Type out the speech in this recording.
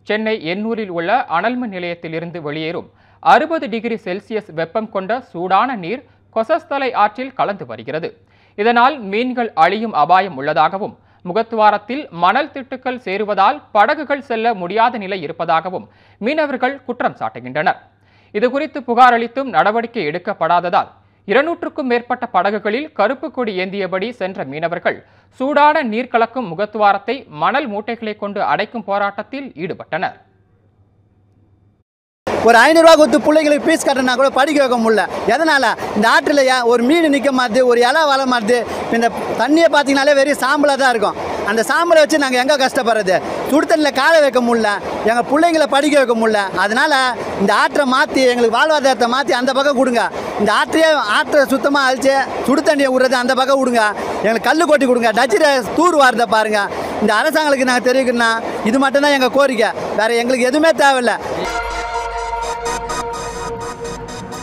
சென்னை எண்ணூரில் உள்ள அனல்மின் நிலையத்திலிருந்து வெளியேறும் அறுபது டிகிரி செல்சியஸ் வெப்பம் கொண்ட சூடான நீர் கொசஸ்தலை ஆற்றில் கலந்து வருகிறது இதனால் மீன்கள் அழியும் அபாயம் உள்ளதாகவும் முகத்துவாரத்தில் மணல் திட்டுக்கள் சேருவதால் படகுகள் செல்ல முடியாத நிலை இருப்பதாகவும் மீனவர்கள் குற்றம் சாட்டுகின்றனர் இதுகுறித்து புகார் அளித்தும் நடவடிக்கை எடுக்கப்படாததால் இருநூற்றுக்கும் மேற்பட்ட படகுகளில் கருப்பு கொடி ஏந்தியபடி சென்ற மீனவர்கள் சூடான நீர் கலக்கும் முகத்துவாரத்தை மணல் மூட்டைகளை கொண்டு அடைக்கும் போராட்டத்தில் ஈடுபட்டனர் ஒரு ஐநூறுரூவா கொடுத்து பிள்ளைங்களுக்கு ஃபீஸ் கட்டினா கூட படிக்க வைக்க முடியல எதனால் இந்த ஆற்றில் ஏன் ஒரு மீன் நிற்க மாட்டுது ஒரு இலை வள மாட்டுது இந்த தண்ணியை பார்த்தீங்கனாலே வெறும் சாம்பலாக தான் இருக்கும் அந்த சாம்பலை வச்சு நாங்கள் எங்கே கஷ்டப்படுறது சுடு தண்ணியில் காய வைக்க முடியல எங்கள் பிள்ளைங்களை படிக்க வைக்க முடியல அதனால் இந்த ஆற்றை மாற்றி எங்களுக்கு வாழ்வாதாரத்தை மாற்றி அந்த பக்கம் கொடுங்க இந்த ஆற்றையே ஆற்றை சுத்தமாக அழிச்சு சுடு தண்ணியை விடுறது அந்த பக்கம் விடுங்க எங்களுக்கு கல் கொட்டி கொடுங்க டச்சில் தூர் வாரதை பாருங்கள் இந்த அரசாங்கங்களுக்கு நாங்கள் தெரிவிக்கணும்னா இது மட்டும்தான் எங்கள் கோரிக்கை வேறு எங்களுக்கு எதுவுமே தேவையில்லை